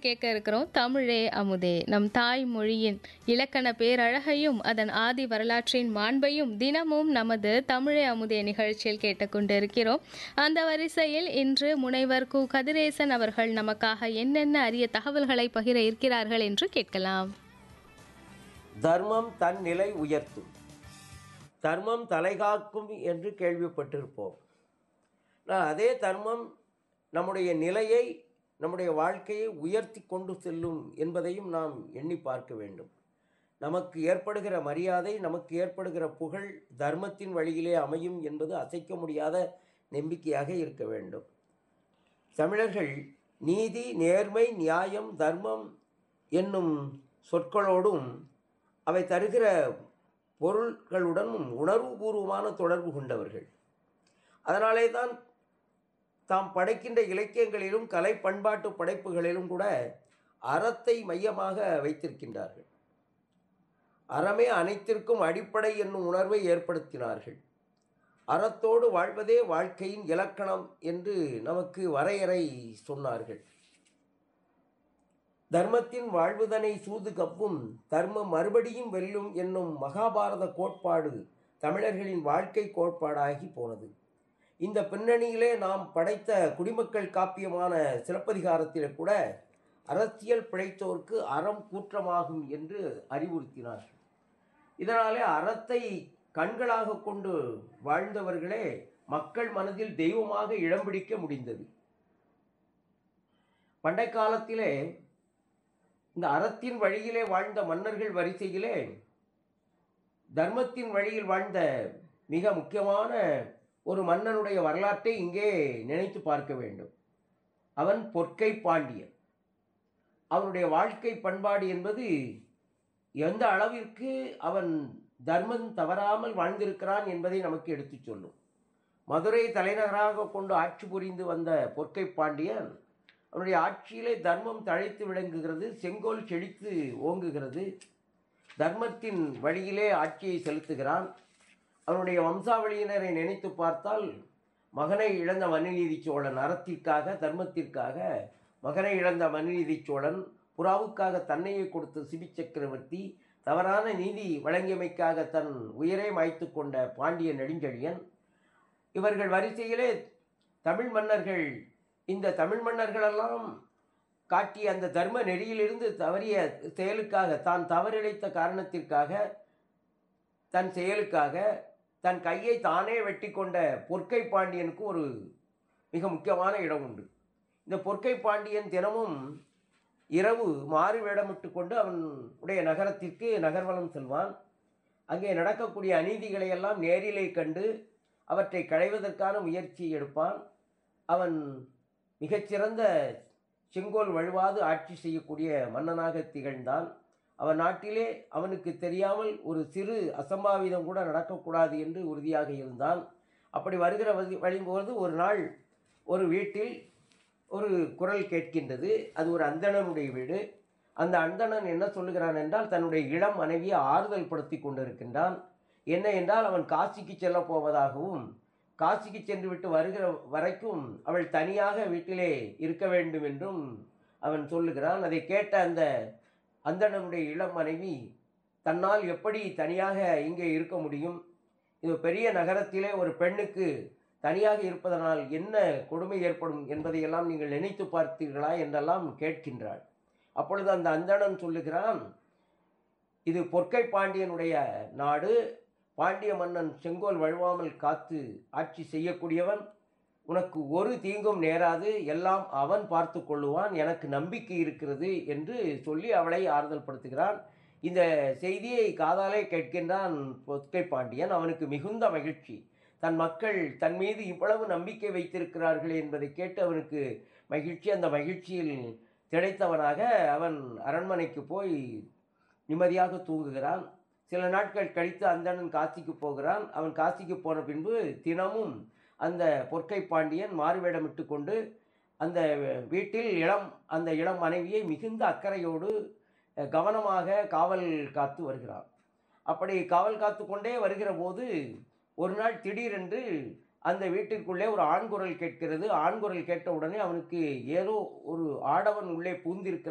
கேட்க இருக்கிறோம் தமிழே அமுதே நம் தாய் மொழியின் இலக்கண பேரழகையும் அதன் ஆதி வரலாற்றின் மாண்பையும் தினமும் நமது தமிழே அமுதே நிகழ்ச்சியில் கேட்டுக்கொண்டிருக்கிறோம் அந்த வரிசையில் இன்று முனைவர் கு கதிரேசன் அவர்கள் நமக்காக என்னென்ன அரிய தகவல்களை பகிர இருக்கிறார்கள் என்று கேட்கலாம் தர்மம் தன் நிலை உயர்த்தும் தர்மம் தலைகாக்கும் என்று கேள்விப்பட்டிருப்போம் நான் அதே தர்மம் நம்முடைய நிலையை நம்முடைய வாழ்க்கையை உயர்த்தி கொண்டு செல்லும் என்பதையும் நாம் எண்ணி பார்க்க வேண்டும் நமக்கு ஏற்படுகிற மரியாதை நமக்கு ஏற்படுகிற புகழ் தர்மத்தின் வழியிலே அமையும் என்பது அசைக்க முடியாத நம்பிக்கையாக இருக்க வேண்டும் தமிழர்கள் நீதி நேர்மை நியாயம் தர்மம் என்னும் சொற்களோடும் அவை தருகிற பொருள்களுடனும் உணர்வுபூர்வமான தொடர்பு கொண்டவர்கள் அதனாலே தான் தாம் படைக்கின்ற இலக்கியங்களிலும் கலை பண்பாட்டு படைப்புகளிலும் கூட அறத்தை மையமாக வைத்திருக்கின்றார்கள் அறமே அனைத்திற்கும் அடிப்படை என்னும் உணர்வை ஏற்படுத்தினார்கள் அறத்தோடு வாழ்வதே வாழ்க்கையின் இலக்கணம் என்று நமக்கு வரையறை சொன்னார்கள் தர்மத்தின் வாழ்வுதனை சூது கப்பும் தர்மம் மறுபடியும் வெல்லும் என்னும் மகாபாரத கோட்பாடு தமிழர்களின் வாழ்க்கை கோட்பாடாகி போனது இந்த பின்னணியிலே நாம் படைத்த குடிமக்கள் காப்பியமான சிலப்பதிகாரத்திலே கூட அரசியல் பிழைத்தோர்க்கு அறம் கூற்றமாகும் என்று அறிவுறுத்தினார் இதனாலே அறத்தை கண்களாக கொண்டு வாழ்ந்தவர்களே மக்கள் மனதில் தெய்வமாக இடம் பிடிக்க முடிந்தது பண்டை காலத்திலே இந்த அறத்தின் வழியிலே வாழ்ந்த மன்னர்கள் வரிசையிலே தர்மத்தின் வழியில் வாழ்ந்த மிக முக்கியமான ஒரு மன்னனுடைய வரலாற்றை இங்கே நினைத்து பார்க்க வேண்டும் அவன் பொற்கை பாண்டியன் அவனுடைய வாழ்க்கை பண்பாடு என்பது எந்த அளவிற்கு அவன் தர்மம் தவறாமல் வாழ்ந்திருக்கிறான் என்பதை நமக்கு எடுத்துச் சொல்லும் மதுரை தலைநகராக கொண்டு ஆட்சி புரிந்து வந்த பொற்கை பாண்டியன் அவனுடைய ஆட்சியிலே தர்மம் தழைத்து விளங்குகிறது செங்கோல் செழித்து ஓங்குகிறது தர்மத்தின் வழியிலே ஆட்சியை செலுத்துகிறான் அவனுடைய வம்சாவளியினரை நினைத்து பார்த்தால் மகனை இழந்த மனுநீதி சோழன் அறத்திற்காக தர்மத்திற்காக மகனை இழந்த மனுநீதி சோழன் புறாவுக்காக தன்னையே கொடுத்த சிபி சக்கரவர்த்தி தவறான நீதி வழங்கியமைக்காக தன் உயிரை மாய்த்து கொண்ட பாண்டிய நெடுஞ்செழியன் இவர்கள் வரிசையிலே தமிழ் மன்னர்கள் இந்த தமிழ் மன்னர்களெல்லாம் காட்டிய அந்த தர்ம நெறியிலிருந்து தவறிய செயலுக்காக தான் தவறிழைத்த காரணத்திற்காக தன் செயலுக்காக தன் கையை தானே வெட்டி கொண்ட பொற்கை பாண்டியனுக்கு ஒரு மிக முக்கியமான இடம் உண்டு இந்த பொற்கை பாண்டியன் தினமும் இரவு மாறு வேடமிட்டு கொண்டு அவன் உடைய நகரத்திற்கு நகர்வலம் செல்வான் அங்கே நடக்கக்கூடிய அநீதிகளை எல்லாம் நேரிலே கண்டு அவற்றை களைவதற்கான முயற்சி எடுப்பான் அவன் மிகச்சிறந்த செங்கோல் வழுவாது ஆட்சி செய்யக்கூடிய மன்னனாக திகழ்ந்தான் அவன் நாட்டிலே அவனுக்கு தெரியாமல் ஒரு சிறு அசம்பாவிதம் கூட நடக்கக்கூடாது என்று உறுதியாக இருந்தான் அப்படி வருகிற வழி வழிபோது ஒரு நாள் ஒரு வீட்டில் ஒரு குரல் கேட்கின்றது அது ஒரு அந்தணனுடைய வீடு அந்த அந்தணன் என்ன சொல்லுகிறான் என்றால் தன்னுடைய இளம் மனைவியை ஆறுதல் படுத்தி கொண்டிருக்கின்றான் என்ன என்றால் அவன் காசிக்கு செல்ல போவதாகவும் காசிக்கு சென்று விட்டு வருகிற வரைக்கும் அவள் தனியாக வீட்டிலே இருக்க வேண்டும் என்றும் அவன் சொல்லுகிறான் அதை கேட்ட அந்த அந்தணனுடைய இளம் மனைவி தன்னால் எப்படி தனியாக இங்கே இருக்க முடியும் இது பெரிய நகரத்திலே ஒரு பெண்ணுக்கு தனியாக இருப்பதனால் என்ன கொடுமை ஏற்படும் என்பதையெல்லாம் நீங்கள் நினைத்து பார்த்தீர்களா என்றெல்லாம் கேட்கின்றாள் அப்பொழுது அந்த அந்தணன் சொல்லுகிறான் இது பொற்கை பாண்டியனுடைய நாடு பாண்டிய மன்னன் செங்கோல் வழுவாமல் காத்து ஆட்சி செய்யக்கூடியவன் உனக்கு ஒரு தீங்கும் நேராது எல்லாம் அவன் பார்த்து கொள்ளுவான் எனக்கு நம்பிக்கை இருக்கிறது என்று சொல்லி அவளை ஆறுதல் படுத்துகிறான் இந்த செய்தியை காதாலே கேட்கின்றான் பொற்கை பாண்டியன் அவனுக்கு மிகுந்த மகிழ்ச்சி தன் மக்கள் தன் மீது இவ்வளவு நம்பிக்கை வைத்திருக்கிறார்கள் என்பதை கேட்டு அவனுக்கு மகிழ்ச்சி அந்த மகிழ்ச்சியில் திளைத்தவனாக அவன் அரண்மனைக்கு போய் நிம்மதியாக தூங்குகிறான் சில நாட்கள் கழித்து அந்தணன் காசிக்கு போகிறான் அவன் காசிக்கு போன பின்பு தினமும் அந்த பொற்கை பாண்டியன் மாறுவேடமிட்டு கொண்டு அந்த வீட்டில் இளம் அந்த இளம் மனைவியை மிகுந்த அக்கறையோடு கவனமாக காவல் காத்து வருகிறான் அப்படி காவல் காத்து கொண்டே வருகிற போது ஒரு நாள் திடீரென்று அந்த வீட்டிற்குள்ளே ஒரு ஆண் குரல் கேட்கிறது ஆண் குரல் கேட்ட உடனே அவனுக்கு ஏதோ ஒரு ஆடவன் உள்ளே பூந்திருக்கிற